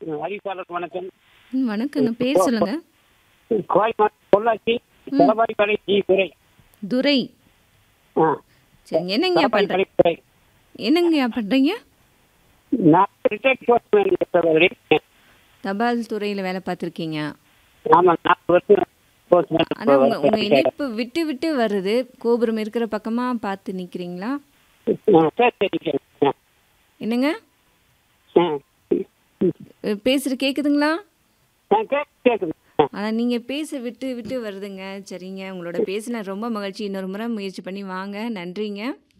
அறிவிப்பாளருக்கு வணக்கம் ம், வணக்கங்க பேர் சொல்லுங்க கோயில் மாவட்டம் பொள்ளாச்சி தலபாடி கடை ஜி துறை துரை ஆ சரிங்க என்னங்கய்யா தலபாடி பண்ற கடை துறை என்னங்கய்யா பண்றீங்க நான் ரிட்டையர்ட் போஸ்ட்மேன் சகோதரி தபால் துறையில வேலை பார்த்துருக்கீங்க ஆமாம் நாற்பது வருஷம் போஸ்ட்மேன் ஆனா உங்க உங்க இணைப்பு விட்டு விட்டு வருது கோபுரம் இருக்கிற பக்கமா பார்த்து நிக்கிறீங்களா ஆ சரி சரி சரி ஆ என்னங்க ஆ அஹ் பேசுற கேக்குதுங்களா ஆ கேட்குது கேட்குது ஆ ஆனா நீங்க பேச விட்டு விட்டு வருதுங்க சரிங்க உங்களோட பேசின ரொம்ப மகிழ்ச்சி இன்னொரு முறை முயற்சி பண்ணி வாங்க நன்றிங்க